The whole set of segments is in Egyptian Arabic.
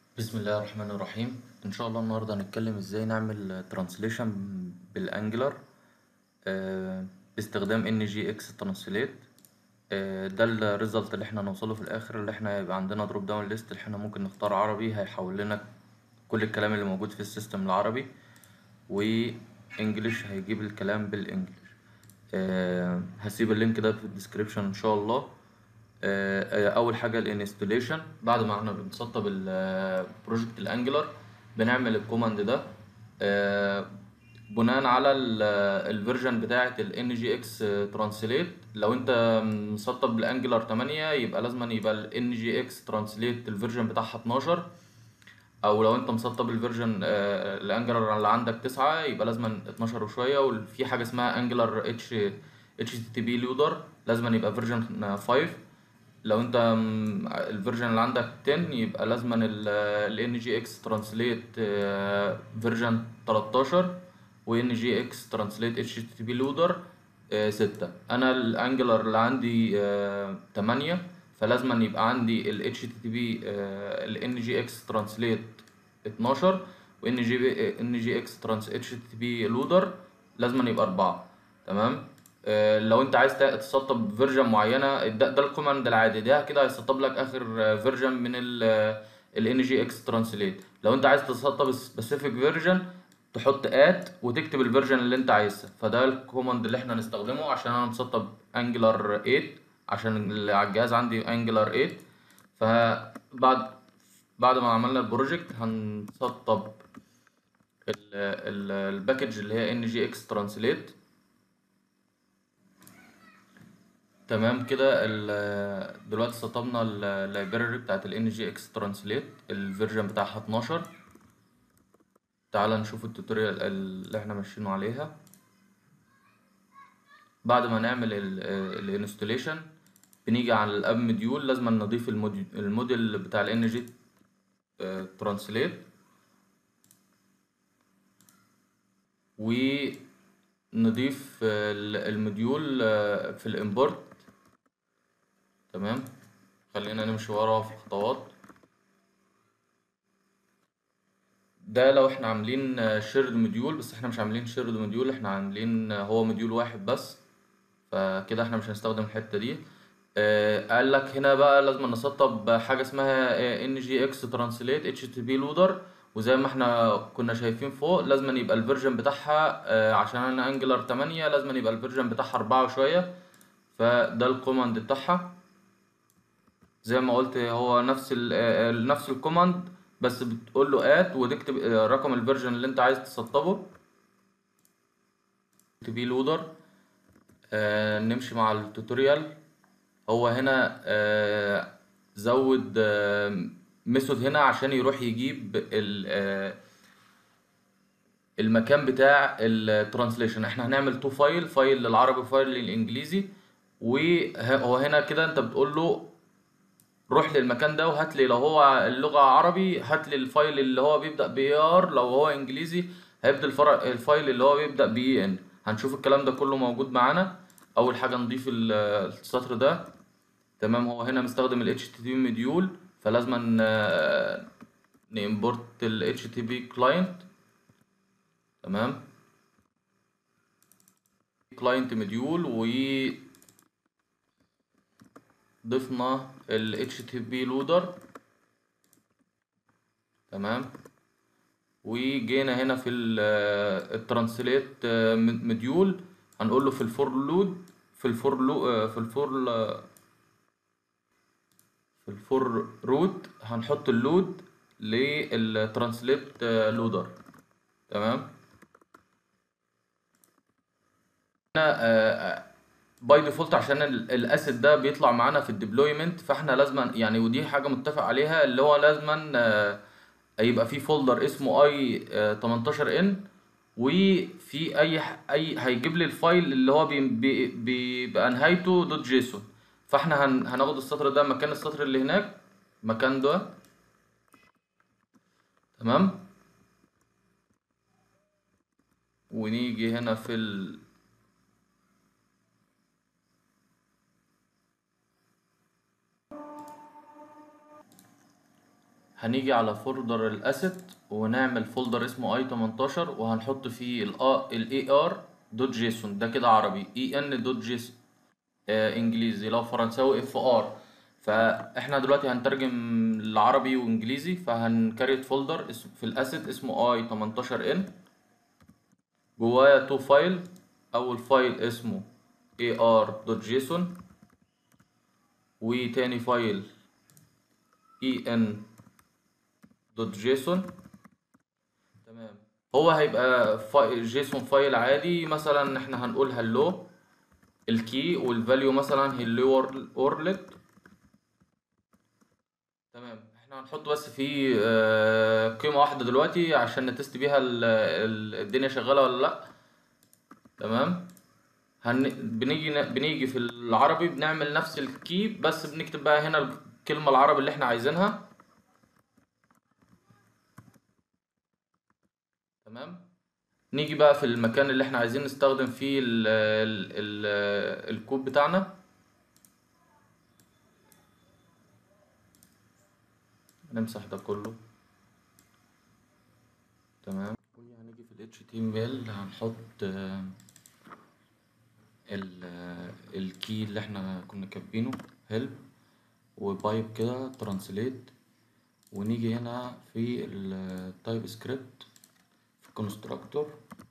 بسم الله الرحمن الرحيم ان شاء الله النهارده هنتكلم ازاي نعمل ترانسليشن بالانجلر آه، باستخدام ان جي اكس ترانسليت ده الريزلت اللي احنا هنوصله في الاخر اللي احنا هيبقى عندنا دروب داون ليست اللي احنا ممكن نختار عربي هيحول لنا كل الكلام اللي موجود في السيستم العربي وانجليش هيجيب الكلام بالانجليش آه، هسيب اللينك ده في الديسكريبشن ان شاء الله آه، آه، اول حاجه الانستليشن بعد ما احنا بنسطب البروجكت الانجلر بنعمل الكوماند ده آه، بناء على الفيرجن بتاعه ال جي اكس ترانسليت لو انت مسطب الانجلر 8 يبقى لازم يبقى ال جي اكس ترانسليت الفيرجن بتاعها 12 او لو انت مسطب الفيرجن الانجلر اللي عندك 9 يبقى لازم 12 وشويه وفي حاجه اسمها انجلر اتش اتش تي تي بي لودر لازم يبقى فيرجن 5 لو انت الفيرجن اللي عندك 10 يبقى لازما ال جي اكس ترانسليت فيرجن 13 و ان جي اكس ترانسليت اتش تي تي بي لودر 6 انا الانجلر اللي عندي 8 فلازما يبقى عندي ال اتش تي تي بي ال ان جي اكس ترانسليت 12 وان جي ان جي اكس ترانس اتش تي تي بي لودر لازما يبقى 4 تمام لو انت عايز تسطب فيرجن معينه ده, ده الكوماند العادي ده كده هيسطب لك اخر فيرجن من ال ان جي اكس ترانسليت لو انت عايز تسطب سبيسيفيك فيرجن تحط ات وتكتب الفيرجن اللي انت عايزها فده الكوماند اللي احنا هنستخدمه عشان انا مسطب انجلر 8 عشان اللي على الجهاز عندي انجلر 8 فبعد بعد ما عملنا البروجكت هنسطب الباكج اللي هي ان جي اكس ترانسليت تمام كده دلوقتي سطبنا اللايبراري بتاعت ال جي اكس ترانسليت الفيرجن بتاعها 12 تعال نشوف التوتوريال اللي احنا ماشيينه عليها بعد ما نعمل الانستوليشن بنيجي على الاب مديول لازم نضيف الموديل, الموديل بتاع ال جي ترانسليت ونضيف المديول في الامبورت تمام خلينا نمشي ورا في خطوات ده لو احنا عاملين شيرد موديول بس احنا مش عاملين شيرد موديول احنا عاملين هو موديول واحد بس فكده احنا مش هنستخدم الحته دي اه قال لك هنا بقى لازم نسطب حاجه اسمها ان جي اكس ترانسليت اتش تي بي لودر وزي ما احنا كنا شايفين فوق لازم يبقى الفيرجن بتاعها اه عشان انا انجلر 8 لازم يبقى الفيرجن بتاعها 4 وشويه فده الكوماند بتاعها زي ما قلت هو نفس ال نفس الكوماند بس بتقول له ات وتكتب رقم الفيرجن اللي انت عايز تسطبه تبي لودر آه نمشي مع التوتوريال هو هنا آه زود آه ميثود هنا عشان يروح يجيب المكان بتاع الترانسليشن احنا هنعمل تو فايل فايل للعربي وفايل للانجليزي وهو هنا كده انت بتقول له روح للمكان ده وهات لي لو هو اللغة عربي هات لي الفايل اللي هو بيبدأ بي ار لو هو انجليزي هيبدأ الفرق الفايل اللي هو بيبدأ بي ان هنشوف الكلام ده كله موجود معانا اول حاجة نضيف السطر ده تمام هو هنا مستخدم ال HTTP مديول فلازم نimporт ال HTTP client تمام client مديول و ضفنا ال HTTP لودر تمام وجينا هنا في الترانسليت مديول هنقول له في الفور لود في الفور لو في الفور في الفور روت هنحط اللود للترانسليت لودر تمام هنا باي ديفولت عشان الاسيد ده بيطلع معانا في الديبلويمنت فاحنا لازما يعني ودي حاجه متفق عليها اللي هو لازما يبقى في فولدر اسمه اي 18 ان وفي اي اي هيجيب لي الفايل اللي هو بيبقى نهايته دوت جيسون فاحنا هناخد السطر ده مكان السطر اللي هناك مكان ده تمام ونيجي هنا في ال هنيجي على فولدر الاسيت ونعمل فولدر اسمه اي 18 وهنحط فيه الاي ار دوت جيسون ده كده عربي اي ان دوت جيسون آه انجليزي لو فرنساوي اف ار فاحنا دلوقتي هنترجم العربي وانجليزي فهنكريت فولدر اسم في الاسيت اسمه اي 18 ان جوايا تو فايل اول فايل اسمه ar.json وتاني فايل en.json تمام هو هيبقى فايل جيسون فايل عادي مثلا احنا هنقول هلو الكي والفاليو مثلا هلو اورلت تمام احنا هنحط بس فيه آه، قيمة واحدة دلوقتي عشان نتست بيها ال- ال- الدنيا شغالة ولا لأ تمام هن... بنيجي ن... بنيجي في العربي بنعمل نفس الكي بس بنكتب بقى هنا الكلمة العربي اللي احنا عايزينها تمام نيجي بقى في المكان اللي احنا عايزين نستخدم فيه ال... ال... ال... الكود بتاعنا نمسح ده كله تمام وهنيجي في ال HTML هنحط آه، ال الكي اللي احنا كنا كاتبينه help وبايب كده ترانسليت ونيجي هنا في التايب سكريبت في الكونستراكتور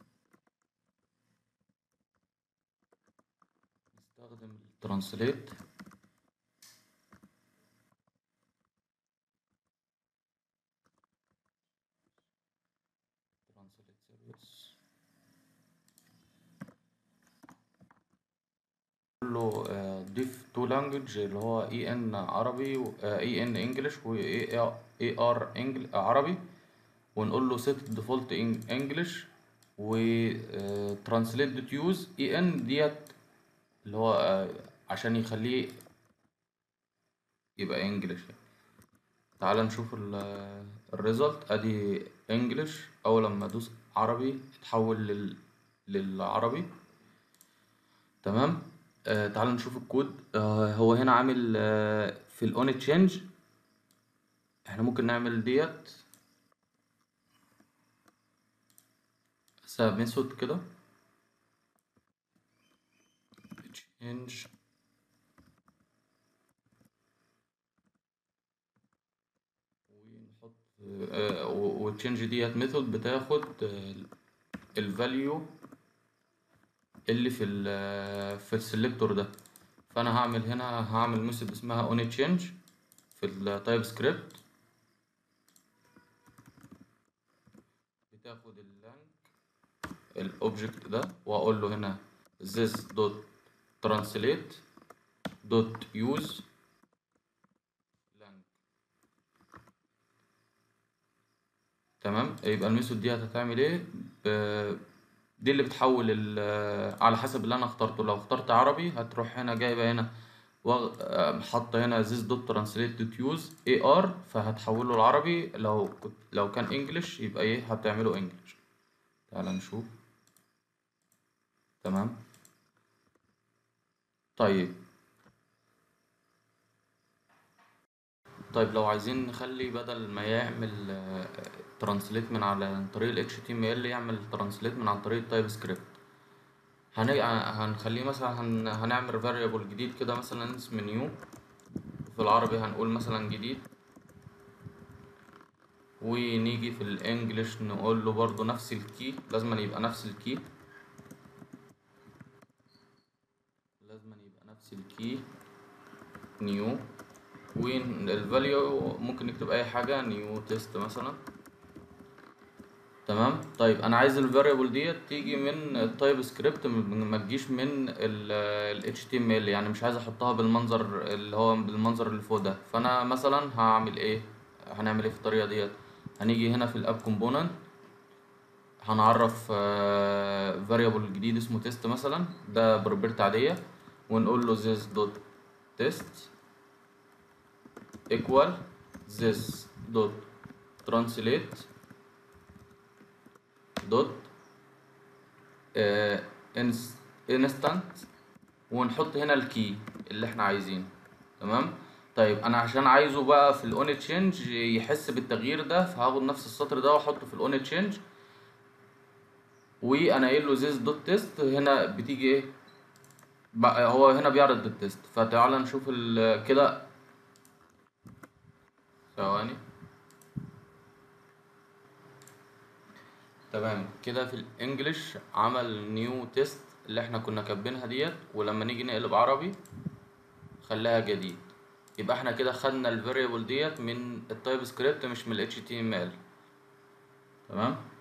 نستخدم الترانسليت ترانسليت سيرفيس له ضيف تو لانجوج اللي هو اي ان عربي اي ان انجلش و اي ار عربي ونقول له set default انجلش و translate دوت يوز اي ان ديت اللي هو آه، عشان يخليه يبقى انجلش تعال نشوف الريزلت ادي انجلش اول لما ادوس عربي اتحول لل للعربي تمام آه تعال نشوف الكود آه هو هنا عامل آه في الاون تشينج احنا ممكن نعمل ديت سب ميثود كده تشينج ونحط آه والتشينج ديت ميثود بتاخد الفاليو اللي في ال في السلكتور ده فانا هعمل هنا هعمل ميثود اسمها اون تشينج في التايب سكريبت بتاخد اللانج الاوبجكت ده واقول له هنا this dot translate dot use lang تمام يبقى الميثود دي هتعمل ايه ب- دي اللي بتحول ال- على حسب اللي انا اخترته لو اخترت عربي هتروح هنا جايبه هنا واخ- آه، حاطه هنا this dot translate dot use ar فهتحوله العربي لو كنت لو كان انجلش يبقى ايه هتعمله انجلش تعال نشوف تمام طيب طيب لو عايزين نخلي بدل ما يعمل ترانسليت من على عن طريق ال HTML يعمل ترانسليت من عن طريق التايب سكريبت هن... هنخليه مثلا هن... هنعمل variable جديد كده مثلا اسم نيو في العربي هنقول مثلا جديد ونيجي في الانجليش نقول له برضو نفس الكي لازم يبقى نفس الكي لازم يبقى نفس الكي نيو والفاليو ممكن نكتب اي حاجه نيو تيست مثلا تمام طيب انا عايز الفاريبل ديت تيجي من التايب سكريبت ما تجيش من ال HTML يعني مش عايز احطها بالمنظر اللي هو بالمنظر اللي فوق ده فانا مثلا هعمل ايه هنعمل ايه في الطريقه ديت هنيجي هنا في الاب كومبوننت هنعرف فاريبل جديد اسمه تيست مثلا ده بروبرتي عاديه ونقول له this dot test equal this dot translate dot آه instant ونحط هنا الكي اللي احنا عايزينه تمام طيب انا عشان عايزه بقى في الاون تشينج يحس بالتغيير ده فهاخد نفس السطر ده واحطه في الاون تشينج وانا قايل له this دوت تيست هنا بتيجي ايه بقى هو هنا بيعرض التيست فتعال نشوف ال- كده ثواني تمام كده في الانجليش عمل نيو تيست اللي احنا كنا كاتبينها ديت ولما نيجي نقلب عربي خلاها جديد يبقى احنا كده خدنا الفاريبل ديت من التايب سكريبت مش من ال HTML تمام